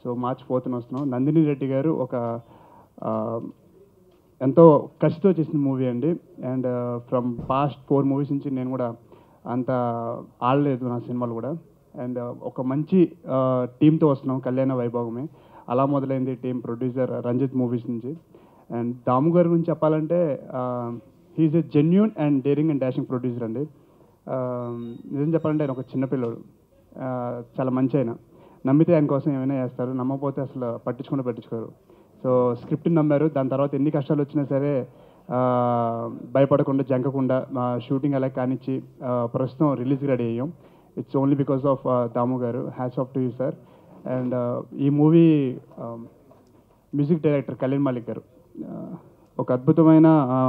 so March ఫోర్త్న వస్తున్నాం నందిని రెడ్డి గారు ఒక ఆ, ఎంతో కసితో చేసిన మూవీ అండి and from past four movies నుంచి నేను కూడా అంత ఆడలేదు నా సినిమాలు కూడా అండ్ ఒక మంచి టీంతో వస్తున్నాం కళ్యాణ వైభవమే అలా మొదలైంది టీం ప్రొడ్యూసర్ రంజిత్ మూవీస్ నుంచి అండ్ దాము గారి గురించి చెప్పాలంటే he's a genuine and daring and dashing producer అండి ఆ, నిజం చెప్పాలంటే ఆయన ఒక చిన్నపిల్లడు ఆ, చాలా మంచి ఆయన నమ్మితే ఆయన కోసం ఏమైనా చేస్తారు నమ్మకపోతే అసలు పట్టించుకుండా పట్టించుకోరు సో స్క్రిప్ట్ని నమ్మారు దాని తర్వాత ఎన్ని కష్టాలు వచ్చినా సరే ఆ, భయపడకుండా జంకకుండా మా షూటింగ్ అలా కానిచ్చి ఆ, ప్రస్తుతం రిలీజ్ రెడీ అయ్యాం it's only because of Damu garu hats off to you sir and ఈ movie music director Kalyan Malik garu ఆ, ఒక అద్భుతమైన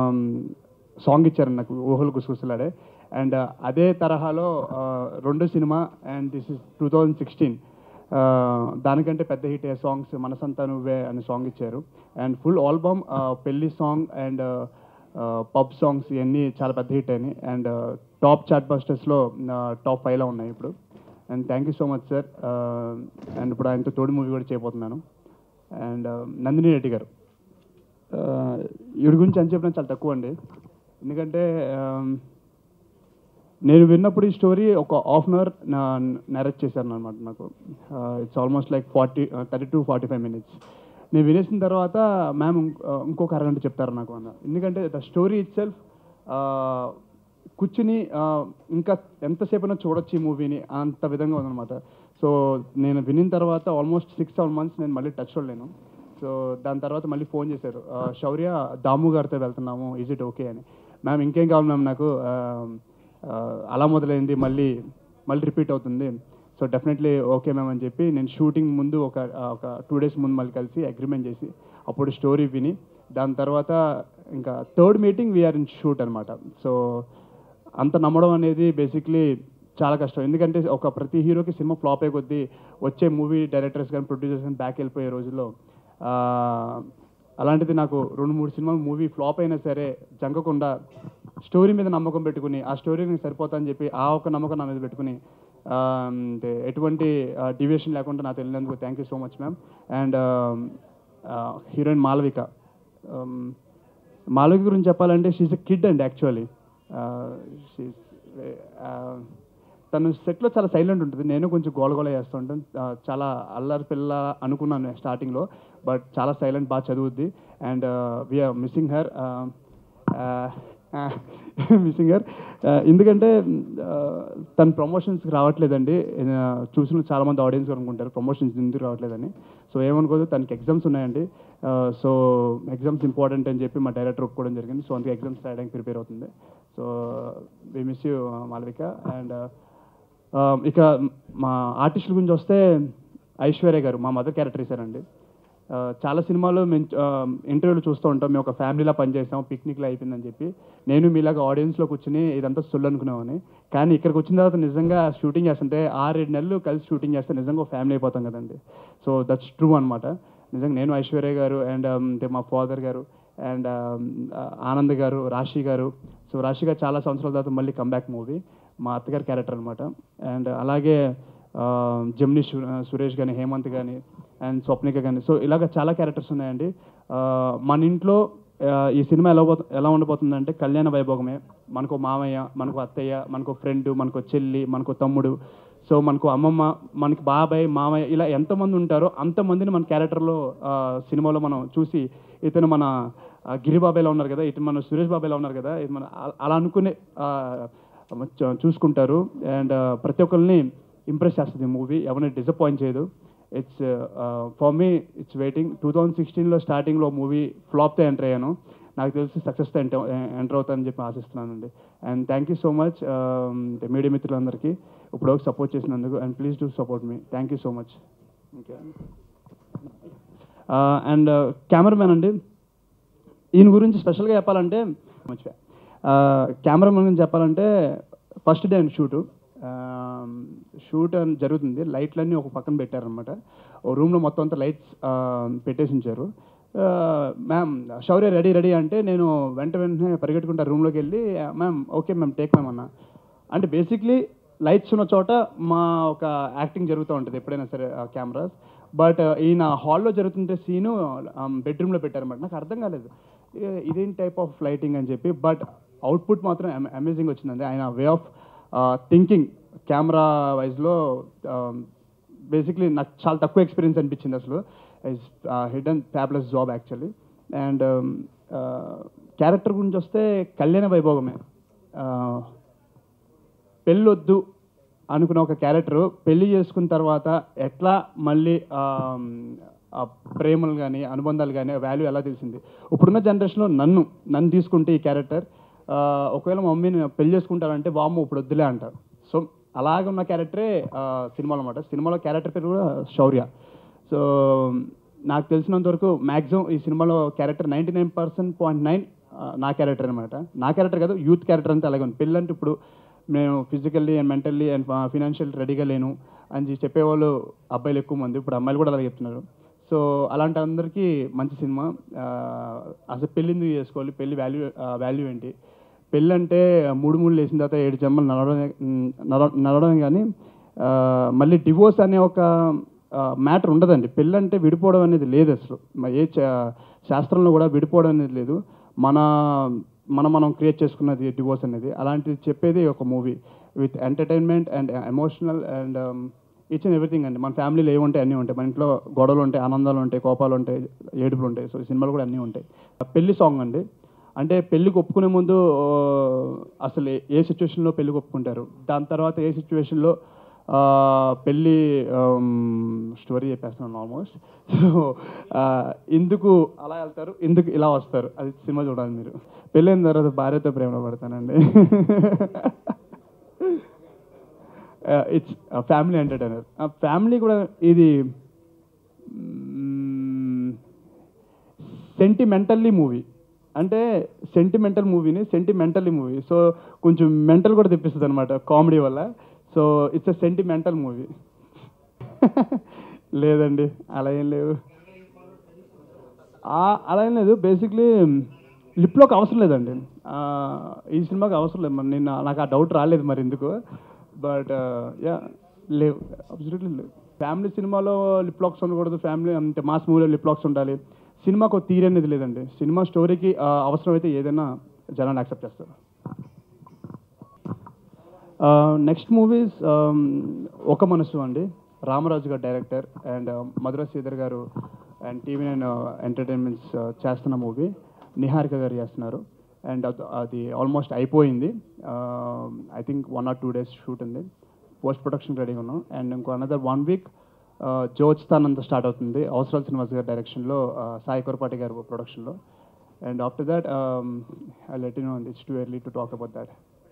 సాంగ్ ఇచ్చారు నాకు ఊహలు గుసగుసలాడే అండ్ అదే తరహాలో ఆ, రెండో cinema and this is two thousand sixteen దానికంటే పెద్ద హిట్ అయ్యే సాంగ్స్ మనసంతా నువ్వే అనే సాంగ్ ఇచ్చారు అండ్ ఫుల్ ఆల్బమ్ పెళ్లి సాంగ్ అండ్ పబ్ సాంగ్స్ ఇవన్నీ చాలా పెద్ద హిట్ అయినాయి అండ్ టాప్ చాట్ బస్టర్స్లో టాప్ ఫైవ్లో ఉన్నాయి ఇప్పుడు and thank you so much sir and ఇప్పుడు ఆయనతో తోడు మూవీ కూడా చేయబోతున్నాను అండ్ నందిని రెడ్డి గారు ఆ, ఈవిడ గురించి అని చెప్పడం చాలా తక్కువ అండి ఎందుకంటే ఆమ్, నేను విన్నప్పుడు ఈ స్టోరీ ఒక హాఫ్ అన్ అవర్ నరేట్ చేశాను అనమాట నాకు it's almost like forty thirty to forty five minutes నేను వినేసిన తర్వాత మ్యామ్ ఇంకొక అరగంట చెప్తారు నాకు అన్న ఎందుకంటే ద స్టోరీ ఇట్ సెల్ఫ్ కూర్చుని ఆ, ఇంకా ఎంతసేపు అయినా చూడొచ్చు ఈ మూవీని అంత విధంగా ఉందన్నమాట సో నేను వినిన తర్వాత ఆల్మోస్ట్ సిక్స్ సెవెన్ మంత్స్ నేను మళ్ళీ టచ్ చూడలేను సో దాని తర్వాత మళ్ళీ ఫోన్ చేశారు ఆ, శౌర్య దాము గారితో వెళ్తున్నాము ఈజ్ ఇట్ ఓకే అని మ్యామ్ ఇంకేం కావాలి మ్యామ్ నాకు ఆ, ఆ, అలా మొదలైంది మళ్ళీ మళ్ళీ రిపీట్ అవుతుంది సో డెఫినెట్లీ ఓకే మ్యామ్ అని చెప్పి నేను షూటింగ్ ముందు ఒక ఆ, ఒక టూ డేస్ ముందు మళ్ళీ కలిసి అగ్రిమెంట్ చేసి అప్పుడు స్టోరీ విని దాని తర్వాత ఇంకా third meeting we're in shoot అనమాట సో అంత నమ్మడం అనేది బేసిక్లీ చాలా కష్టం ఎందుకంటే ఒక ప్రతి హీరోకి సినిమా ఫ్లాప్ అయ్యే కొద్దీ వచ్చే మూవీ డైరెక్టర్స్ కానీ ప్రొడ్యూసర్స్ కానీ బ్యాక్ వెళ్ళిపోయే రోజుల్లో ఆ, అలాంటిది నాకు రెండు మూడు సినిమాలు మూవీ ఫ్లాప్ అయినా సరే జంకకుండా స్టోరీ మీద నమ్మకం పెట్టుకుని ఆ స్టోరీని సరిపోతా అని చెప్పి ఆ ఒక నమ్మకం నా మీద పెట్టుకుని ఆ, అంటే ఎటువంటి డివియేషన్ లేకుండా నాకు వెళ్ళినందుకు thank you so much ma'am and heroine Malavika Um, Malavika గురించి చెప్పాలంటే షీఈ్ ఎ కిడ్ అండి యాక్చువల్లీ తను సెట్లో చాలా సైలెంట్ ఉంటుంది నేను కొంచెం గోలగోల చేస్తూ ఉంటాను ఆ, చాలా అల్లరి పిల్ల అనుకున్నాను స్టార్టింగ్లో బట్ చాలా సైలెంట్ బాగా చదువుద్ది and we're missing her missing her ఎందుకంటే ఆ, తన ప్రమోషన్స్కి రావట్లేదండి ఆ, చూసిన చాలామంది ఆడియన్స్ అనుకుంటారు ప్రమోషన్స్ ఎందుకు రావట్లేదని సో ఏమనుకోదు తనకి ఎగ్జామ్స్ ఉన్నాయండి సో ఎగ్జామ్స్ ఇంపార్టెంట్ అని చెప్పి మా డైరెక్టర్ ఒప్పుకోవడం జరిగింది సో అందుకే ఎగ్జామ్స్ రాయడానికి ప్రిపేర్ అవుతుంది so we miss you Malavika and ఇక మా ఆర్టిస్టుల గురించి వస్తే ఐశ్వర్య గారు మా మదర్ క్యారెక్టర్ ఇచ్చారండి ఆ, చాలా సినిమాలు మేము ఇంటర్వ్యూలు చూస్తూ ఉంటాం మేము ఒక ఫ్యామిలీలా పనిచేస్తాం పిక్నిక్లో అయిపోయిందని చెప్పి నేను మీలాగా ఆడియన్స్లో కూర్చుని ఇదంతా సుల్లు అనుకున్నామని కానీ ఇక్కడికి వచ్చిన తర్వాత నిజంగా షూటింగ్ చేస్తుంటే ఆరేడు నెలలు కలిసి షూటింగ్ చేస్తే నిజంగా ఒక ఫ్యామిలీ అయిపోతాం కదండి సో దట్స్ ట్రూ అనమాట నిజంగా నేను ఐశ్వర్య గారు అండ్ అంటే మా ఫాదర్ గారు అండ్ ఆనంద్ గారు రాశి గారు సో రాశి గారు చాలా సంవత్సరాల తర్వాత మళ్ళీ కంబ్యాక్ మూవీ మా అత్తగారి క్యారెక్టర్ అనమాట అండ్ అలాగే ఆ, జమిని సు- సురేష్ కానీ హేమంత్ కానీ అండ్ స్వప్నిక కానీ సో ఇలాగ చాలా క్యారెక్టర్స్ ఉన్నాయండి ఆ, మన ఇంట్లో ఆ, ఈ సినిమా ఎలా పోతు ఎలా ఉండబోతుందంటే కళ్యాణ వైభోగమే మనకు మామయ్య మనకు అత్తయ్య మనకు ఫ్రెండ్ మనకు చెల్లి మనకు తమ్ముడు సో మనకు అమ్మమ్మ మనకి బాబాయ్ మామయ్య ఇలా ఎంతమంది ఉంటారో అంతమందిని మన క్యారెక్టర్లో ఆ, సినిమాలో మనం చూసి ఇతను మన ఆ, గిరి బాబాయ్లో ఉన్నారు కదా ఇతను మన సురేష్ బాబాయ్లో ఉన్నారు కదా ఇది మన అ- అలా అనుకునే ఆ, చ- చూసుకుంటారు అండ్ ప్రతి ఒక్కరిని ఇంప్రెస్ చేస్తుంది మూవీ ఎవరిని డిసప్పాయింట్ చేయదు it's for me it's waiting two thousand సిక్స్టీన్లో స్టార్టింగ్లో మూవీ ఫ్లాప్తో ఎంటర్ అయ్యాను నాకు తెలిసి సక్సెస్తో ఎంటర్ ఎంటర్ అవుతానని చెప్పి ఆశిస్తున్నానండి and thank you so much media మిత్రులందరికీ ఇప్పుడు సపోర్ట్ చేసినందుకు and please do support me thank you so much okay and cameraman అండి ఈయన గురించి స్పెషల్గా చెప్పాలంటే మర్చిపోయా కెమెరామెన్ గురించి చెప్పాలంటే first day and shoot shoot అని జరుగుతుంది లైట్లన్నీ ఒక పక్కన పెట్టారనమాట ఓ రూమ్లో మొత్తం అంతా లైట్స్ పెట్టేసి ఉంచారు మ్యామ్ శౌర్య రెడీ రెడీ అంటే నేను వెంట వెంటనే పరిగెట్టుకుంటా రూమ్లోకి వెళ్ళి ma'am okay ma'am take ma'am అన్న అంటే బేసిక్లీ లైట్స్ ఉన్న చోట మా ఒక యాక్టింగ్ జరుగుతూ ఉంటుంది ఎప్పుడైనా సరే కెమెరాస్ బట్ ఈయన హాల్లో జరుగుతుంటే సీను బెడ్రూమ్లో పెట్టారన్నమాట నాకు అర్థం కాలేదు ఏ- ఇదేం టైప్ ఆఫ్ లైటింగ్ అని చెప్పి బట్ అవుట్పుట్ మాత్రం అమేజింగ్ వచ్చిందండి ఆయన వే ఆఫ్ థింకింగ్ కెమెరా వైజ్లో బేసిక్లీ నాకు చాలా తక్కువ ఎక్స్పీరియన్స్ అనిపించింది అసలు is hidden fabulous job actually and character గురించి వస్తే కళ్యాణ వైభోగమే Uh, పెళ్ళొద్దు అనుకున్న ఒక క్యారెక్టర్ పెళ్లి చేసుకున్న తర్వాత ఎట్లా మళ్ళీ ఆమ్, ఆ ప్రేమలు కానీ అనుబంధాలు కానీ వాల్యూ ఎలా తెలిసింది ఇప్పుడున్న జనరేషన్లో నన్ను నన్ను తీసుకుంటే ఈ క్యారెక్టర్ ఆ, ఒకవేళ మా మమ్మీని పెళ్లి చేసుకుంటారంటే వామ్మ ఇప్పుడు వద్దులే అంటారు సో అలాగే ఉన్న క్యారెక్టరే ఆ, సినిమాలో అనమాట సినిమాలో క్యారెక్టర్ పేరు కూడా శౌర్య సో నాకు తెలిసినంత వరకు మ్యాక్సిమం ఈ సినిమాలో character ninety nine percent point nine నా క్యారెక్టర్ అనమాట నా క్యారెక్టర్ కాదు యూత్ క్యారెక్టర్ అంతా అలాగే ఉంది పెళ్ళంటే ఇప్పుడు నేను physically and mentally and financial రెడీగా లేను అని చెప్పి చెప్పేవాళ్ళు అబ్బాయిలు ఎక్కువ మంది ఇప్పుడు అమ్మాయిలు కూడా అలాగే చెప్తున్నారు సో అలాంటి అందరికీ మంచి సినిమా ఆ, అసలు పెళ్ళి ఎందుకు చేసుకోవాలి పెళ్ళి వాల్యూ వాల్యూ ఏంటి పెళ్ళి అంటే మూడు మూడు లేచిన తర్వాత ఏడు జన్మలు నడవడం నడవ- నడవడం కానీ ఆ, మళ్ళీ డివోర్స్ అనే ఒక మ్యాటర్ ఉండదండి పెళ్ళి అంటే విడిపోవడం అనేది లేదు అసలు మ- ఏ చా- శాస్త్రంలో కూడా విడిపోవడం అనేది లేదు మన మనం మనం క్రియేట్ చేసుకున్నది డివోర్స్ అనేది అలాంటిది చెప్పేది ఒక movie with entertainment and emotional and each and everything అండి మన ఫ్యామిలీలో ఏముంటాయి అన్నీ ఉంటాయి మన ఇంట్లో గొడవలు ఉంటాయి ఆనందాలు ఉంటాయి కోపాలు ఉంటాయి ఏడుపులు ఉంటాయి సో ఈ సినిమాలు కూడా అన్నీ ఉంటాయి పెళ్లి సాంగ్ అండి అంటే పెళ్ళికి ఒప్పుకునే ముందు ఆ, అసలు ఏ- ఏ సిచ్యువేషన్లో పెళ్ళికి ఒప్పుకుంటారు దాని తర్వాత ఏ సిచ్యువేషన్లో పెళ్ళి స్టోరీ చెప్పేస్తున్నాను ఆల్మోస్ట్ సో ఎందుకు అలా వెళ్తారు ఎందుకు ఇలా వస్తారు అది సినిమా చూడాలి మీరు పెళ్ళైన తర్వాత భార్యతో ప్రేమలో పడతానండి ఇట్స్ ఫ్యామిలీ ఎంటర్టైనర్ ఫ్యామిలీ కూడా ఇది సెంటిమెంటల్లీ మూవీ అంటే సెంటిమెంటల్ మూవీని సెంటిమెంటల్లీ మూవీ సో కొంచెం మెంటల్ కూడా తెప్పిస్తుంది అనమాట కామెడీ వల్ల so it's a sentimental movie లేదండి అలా ఏం లేవు ఆ- అలా ఏం లేదు బేసిక్లీ లిప్లోకి అవసరం లేదండి ఆ, ఈ సినిమాకి అవసరం లేదు మరి నేను నాకు ఆ డౌట్ రాలేదు మరి ఎందుకు బట్ యా లేవు అబ్సల్యూట్లీ లేవు ఫ్యామిలీ సినిమాలో లిప్ లాక్స్ ఉండకూడదు ఫ్యామిలీ అంటే మాస్ మూవీలో లిప్ లాక్స్ ఉండాలి సినిమాకు ఒక తీరు అనేది లేదండి సినిమా స్టోరీకి అవసరమైతే ఏదైనా జనాన్ని యాక్సెప్ట్ చేస్తారు నెక్స్ట్ మూవీస్ ఒక మనసు అండి రామరాజు గారు director and Madhura Sridhar garu and TV nine entertainments చేస్తున్న మూవీ నిహారిక గారు చేస్తున్నారు అండ్ అది ఆల్మోస్ట్ అయిపోయింది I think one or two days shoot ఉంది పోస్ట్ ప్రొడక్షన్ రెడీగా ఉన్నాం అండ్ ఇంకో అనదర్ వన్ వీక్ జోచ్తాన్ అంతా స్టార్ట్ అవుతుంది అవసరాల సినిమాస్ గారి డైరెక్షన్లో సాయి కొరపాటి గారు ప్రొడక్షన్లో and after that I let you know it's too early to talk about that